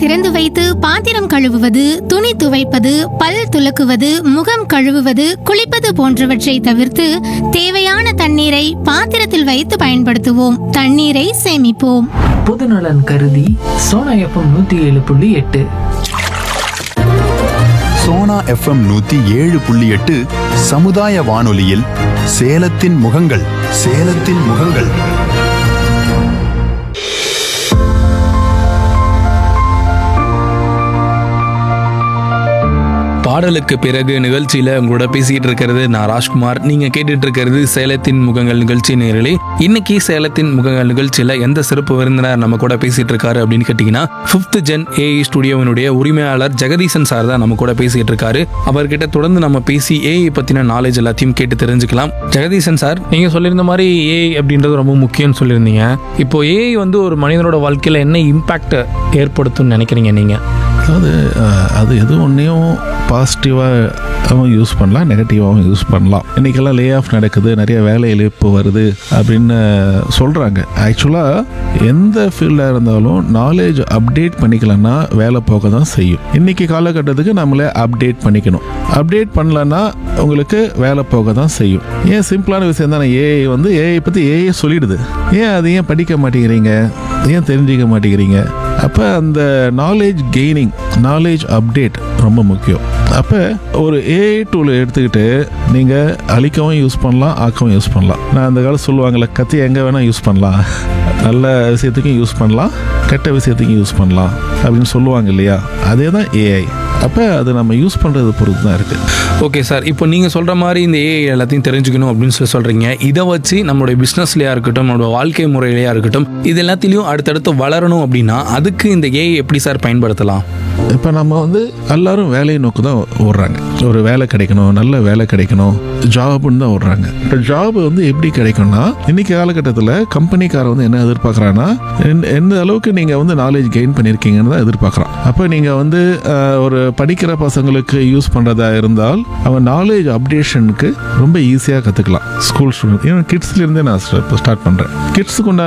திறந்து வைத்து பாத்திரம் கழுவுவது துணி துவைப்பது பல் துலக்குவது முகம் கழுவுவது குளிப்பது போன்றவற்றை தவிர்த்து தேவையான தண்ணீரை பாத்திரத்தில் வைத்து பயன்படுத்துவோம் தண்ணீரை சேமிப்போம் பொதுநலன் கருதி சோனா எஃப்எம் நூத்தி ஏழு புள்ளி எட்டு சோனா எஃப்எம் நூத்தி ஏழு புள்ளி எட்டு சமுதாய வானொலியில் சேலத்தின் முகங்கள் சேலத்தின் முகங்கள் பாடலுக்கு பிறகு நிகழ்ச்சியில உங்களோட பேசிட்டு இருக்கிறது நான் ராஜ்குமார் நீங்க கேட்டுட்டு இருக்கிறது சேலத்தின் முகங்கள் நிகழ்ச்சி நேரலே இன்னைக்கு சேலத்தின் முகங்கள் நிகழ்ச்சியில எந்த சிறப்பு விருந்தினர் நம்ம கூட பேசிட்டு இருக்காரு அப்படின்னு கேட்டீங்கன்னா ஃபிஃப்த் ஜென் ஏஐ ஸ்டுடியோவினுடைய உரிமையாளர் ஜெகதீசன் சார் தான் நம்ம கூட பேசிட்டு இருக்காரு அவர்கிட்ட தொடர்ந்து நம்ம பேசி ஏஐ பத்தின நாலேஜ் எல்லாத்தையும் கேட்டு தெரிஞ்சுக்கலாம் ஜெகதீசன் சார் நீங்க சொல்லியிருந்த மாதிரி ஏஐ அப்படின்றது ரொம்ப முக்கியம்னு சொல்லியிருந்தீங்க இப்போ ஏஐ வந்து ஒரு மனிதனோட வாழ்க்கையில என்ன இம்பாக்ட் ஏற்படுத்தும்னு நினைக்கிறீங்க நீங்க அதாவது அஹ், அது எது ஒன்றையும் பாசிட்டிவாகவும் யூஸ் பண்ணலாம் நெகட்டிவாகவும் யூஸ் பண்ணலாம் இன்றைக்கெல்லாம் லே ஆஃப் நடக்குது நிறைய வேலை இழப்பு வருது அப்படின்னு சொல்கிறாங்க ஆக்சுவலாக எந்த ஃபீல்டாக இருந்தாலும் நாலேஜ் அப்டேட் பண்ணிக்கலன்னா வேலை போக தான் செய்யும் இன்றைக்கி காலகட்டத்துக்கு நம்மளே அப்டேட் பண்ணிக்கணும் அப்டேட் பண்ணலன்னா உங்களுக்கு வேலை போக தான் செய்யும் ஏன் சிம்பிளான விஷயம் தானே ஏஐ வந்து ஏஐ பற்றி ஏஐ சொல்லிடுது ஏன் அது ஏன் படிக்க மாட்டேங்கிறீங்க ஏன் தெரிஞ்சிக்க மாட்டேங்கிறீங்க அப்போ அந்த நாலேஜ் கெய்னிங் நாலேஜ் அப்டேட் ரொம்ப முக்கியம் அப்போ ஒரு ஏஐ டூல் எடுத்துக்கிட்டு நீங்கள் அழிக்கவும் யூஸ் பண்ணலாம் ஆக்கவும் யூஸ் பண்ணலாம் நான் அந்த காலம் சொல்லுவாங்கள்ல கத்தி எங்கே வேணால் யூஸ் பண்ணலாம் நல்ல விஷயத்துக்கும் யூஸ் பண்ணலாம் கெட்ட விஷயத்துக்கும் யூஸ் பண்ணலாம் அப்படின்னு சொல்லுவாங்க இல்லையா அதே தான் ஏஐ அப்போ அது நம்ம யூஸ் பண்ணுறது பொறுத்து தான் இருக்குது ஓகே சார் இப்போ நீங்கள் சொல்கிற மாதிரி இந்த ஏஐ எல்லாத்தையும் தெரிஞ்சுக்கணும் அப்படின்னு சொல்லி சொல்கிறீங்க இதை வச்சு நம்மளுடைய பிஸ்னஸ்லையா இருக்கட்டும் நம்மளோட வாழ்க்கை முறையிலையா இருக்கட்டும் இது எல்லாத்திலையும் அடுத்தடுத்து வளரணும் அப்படின்னா அதுக்கு இந்த ஏஐ எப்படி சார் பயன்படுத்தலாம் இப்போ நம்ம வந்து எல்லாரும் வேலையை நோக்கி தான் ஓடுறாங்க ஒரு வேலை கிடைக்கணும் நல்ல வேலை கிடைக்கணும் ஜாப்னு தான் ஓடுறாங்க இப்போ ஜாப் வந்து எப்படி கிடைக்கும்னா இன்னைக்கு காலகட்டத்தில் கம்பெனிக்காரன் வந்து என்ன எதிர்பார்க்குறான்னா எந்த அளவுக்கு நீங்கள் வந்து நாலேஜ் கெயின் பண்ணியிருக்கீங்கன்னு தான் எதிர்பார்க்குறான் அப்போ நீங்கள் வந்து அஹ், ஒரு படிக்கிற பசங்களுக்கு யூஸ் பண்ணுறதா இருந்தால் அவன் நாலேஜ் அப்டேஷனுக்கு ரொம்ப ஈஸியாக கற்றுக்கலாம் ஸ்கூல் ஸ்டூடெண்ட் ஏன்னா கிட்ஸ்லேருந்தே நான் ஸ்டார்ட் பண்ணுறேன் கிட்ஸுக்கு உண்டான